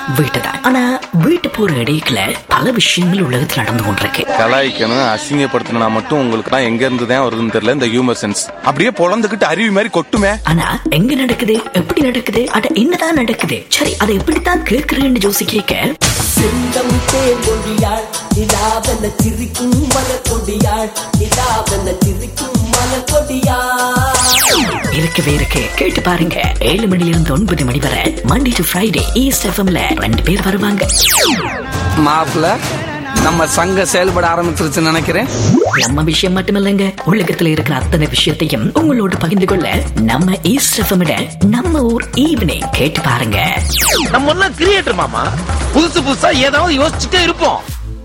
வீட்டு தான் ஆனா வீட்டு போற இடையில பல விஷயங்கள் உலகத்தில் நடந்து கொண்டிருக்கு கலாய்க்கணும் அசிங்கப்படுத்தணும்னா மட்டும் உங்களுக்கு தான் எங்க இருந்து தான் வருதுன்னு தெரியல இந்த ஹியூமர் சென்ஸ் அப்படியே பொழந்துகிட்டு அருவி மாதிரி கொட்டுமே ஆனா எங்க நடக்குது எப்படி நடக்குது அட என்னதான் நடக்குது சரி அதை எப்படித்தான் கேட்கிறேன்னு ஜோசி கேட்க செந்தம் தேன் கொடியாள் நிலாவென சிரிக்கும் மலர் கொடியாள் நிலாவென சிரிக்கும் மலர் கொடியாள் இருக்கவே இருக்கு கேட்டு பாருங்க ஏழு மணில இருந்து ஒன்பது மணி வரை மண்டே டு ஃப்ரைடே ஈஸ்ட் எஃப்எம்ல ரெண்டு பேர் வருவாங்க மாப்பிள்ள நம்ம சங்கம் செயல்பட ஆரம்பிச்சிருச்சுன்னு நினைக்கிறேன் நம்ம விஷயம் மட்டுமில்லைங்க உலகத்துல இருக்கிற அத்தனை விஷயத்தையும் உங்களோட பகிர்ந்து கொள்ள நம்ம ஈஸ்ட் எஃப்எம் நம்ம ஊர் ஈவினிங் கேட்டு பாருங்க நம்ம எல்லாம் கிரியேட்டர் மாமா புதுசு புதுசா ஏதாவது யோசிச்சுட்டே இருப்போம்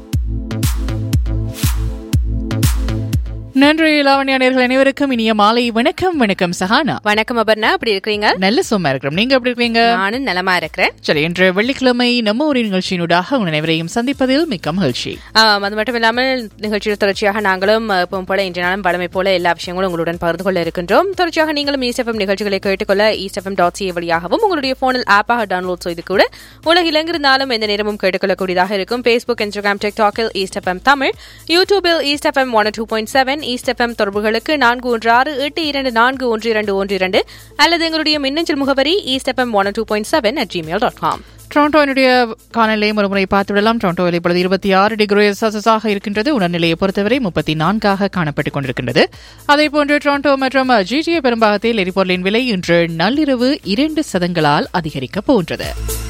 நன்றி லாவண்யா நேர்கள் அனைவருக்கும் இனிய மாலை வணக்கம் வணக்கம் சஹானா வணக்கம் அபர்ணா எப்படி இருக்கிறீங்க நல்ல சும்மா இருக்கிறோம் நீங்க எப்படி இருக்கீங்க நானும் நலமா இருக்கிறேன் சரி இன்று வெள்ளிக்கிழமை நம்ம ஒரு நிகழ்ச்சியினூடாக உங்கள் அனைவரையும் சந்திப்பதில் மிக்க மகிழ்ச்சி ஆம், அது மட்டும் இல்லாமல் நிகழ்ச்சியில் தொடர்ச்சியாக நாங்களும் அஹ், எப்பவும் போல இன்றைய நாளும் பழமை போல எல்லா விஷயங்களும் உங்களுடன் பகிர்ந்து கொள்ள இருக்கின்றோம் தொடர்ச்சியாக நீங்களும் ஈஸ்எஃப்எம் நிகழ்ச்சிகளை கேட்டுக்கொள்ள ஈஸ்எஃப்எம் டாட் சி வழியாகவும் உங்களுடைய போனில் ஆப்பாக டவுன்லோட் செய்து கூட உலகில் எங்கிருந்தாலும் எந்த நேரமும் கேட்டுக்கொள்ளக்கூடியதாக இருக்கும் ஃபேஸ்புக் இன்ஸ்டாகிராம் டிக்டாக்கில் ஈஸ்எஃப்எம் தமிழ் யூடியூபில் East FM one two point seven East FM தொடர்புகளுக்கு நான்கு ஒன்று ஆறு எட்டு இரண்டு நான்கு ஒன்று இரண்டு ஒன்று இரண்டு அல்லது எங்களுடைய மின்னஞ்சல் முகவரி East FM one two point seven at Gmail dot com டொரண்டோனுடைய காலநிலையை ஒரு முறை பார்த்துவிடலாம் டொரண்டோவில் இப்பொழுது இருபத்தி ஆறு டிகிரி செல்சியஸாக இருக்கின்றது உணர்நிலையை பொறுத்தவரை முப்பத்தி நான்காக காணப்பட்டுக் கொண்டிருக்கின்றது அதே போன்று டொரண்டோ மற்றும் ஜிடிஏ பெரும்பாகத்தில் எரிபொருளின் விலை இன்று நள்ளிரவு இரண்டு சதங்களால் அதிகரிக்கப் போன்றது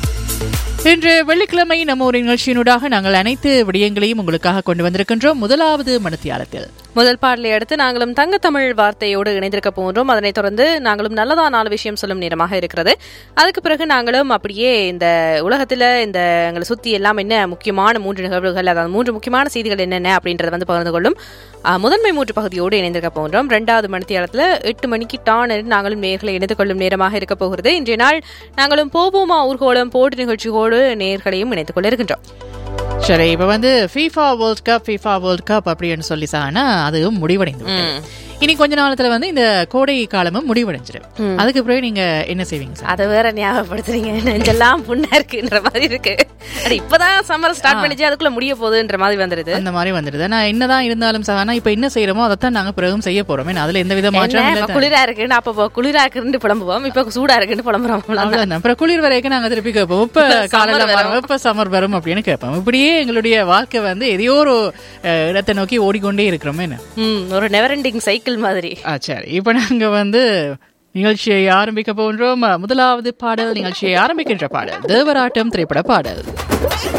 இன்று வெள்ளிக்கிழமை நம்ம ஒரு நிகழ்ச்சியினூடாக நாங்கள் அனைத்து விடயங்களையும் உங்களுக்காக கொண்டு வந்திருக்கின்றோம் முதலாவது மனத்தியாலத்தில் முதல் பாடலை அடுத்து நாங்களும் தங்க தமிழ் வார்த்தையோடு இணைந்திருக்க போன்றோம் அதனைத் தொடர்ந்து நாங்களும் நல்லதா நாலு விஷயம் சொல்லும் நேரமாக இருக்கிறது அதுக்கு பிறகு நாங்களும் அப்படியே இந்த உலகத்துல இந்த எங்களை சுத்தி எல்லாம் என்ன முக்கியமான மூன்று நிகழ்வுகள் அதாவது மூன்று முக்கியமான செய்திகள் என்னென்ன அப்படின்றத வந்து பகிர்ந்து கொள்ளும் அஹ், முதன்மை மூன்று பகுதியோடு இணைந்திருக்க போன்றோம் ரெண்டாவது மணித்தியாலத்துல எட்டு மணிக்கு டான் என்று நாங்களும் நேர்களை இணைந்து கொள்ளும் நேரமாக இருக்க போகிறது இன்றைய நாள் நாங்களும் போவோமா ஊர்கோலம் போட்டி நிகழ்ச்சியோடு நேர்களையும் இணைத்துக் கொள்ள இருக்கின்றோம் சரி இப்ப வந்து FIFA World Cup FIFA World Cup அப்படின்னு சொல்லி சானா அது முடிவடைந்து விட்டது. இனி கொஞ்ச நாளத்துல வந்து இந்த கோடை காலமும் முடிவடைஞ்சிடும் அதுக்கு பிறகு நீங்க என்ன செய்வீங்க சார் அதை வேற ஞாபகப்படுத்துறீங்க நெஞ்செல்லாம் புண்ணா இருக்குன்ற மாதிரி இருக்கு அது இப்பதான் சம்மர் ஸ்டார்ட் பண்ணிச்சு அதுக்குள்ள முடிய போகுதுன்ற மாதிரி வந்துருது அந்த மாதிரி வந்துடுது நான் என்னதான் இருந்தாலும் சார் ஆனா இப்ப என்ன செய்யறோமோ அதைத்தான் நாங்க பிறகும் செய்ய போறோம் ஏன்னா அதுல எந்த வித மாற்றம் என்ன, இல்லை இப்ப குளிரா இருக்குன்னு அப்ப குளிரா இருக்குன்னு புலம்புவோம் இப்ப சூடா இருக்குன்னு புலம்புறோம் அவ்வளவுதான். அவ்வளவுதான் அப்புறம் குளிர் வரைக்கும் நாங்க திருப்பி கேட்போம் இப்ப காலையில வரும். வரும் இப்ப சம்மர் வரும் அப்படின்னு கேட்போம் இப்படியே எங்களுடைய வாழ்க்கை வந்து எதையோ ஒரு அஹ், இடத்தை நோக்கி ஓடிக்கொண்டே இருக்கிறோமே என்ன ம், ஒரு நெவர் எண்டிங் சைக்கிள் மாதிரி ஆ, சரி இப்ப நாங்க வந்து நிகழ்ச்சியை ஆரம்பிக்க போன்றோம் முதலாவது பாடல் நிகழ்ச்சியை ஆரம்பிக்கின்ற பாடல் தேவராட்டம் திரைப்பட பாடல்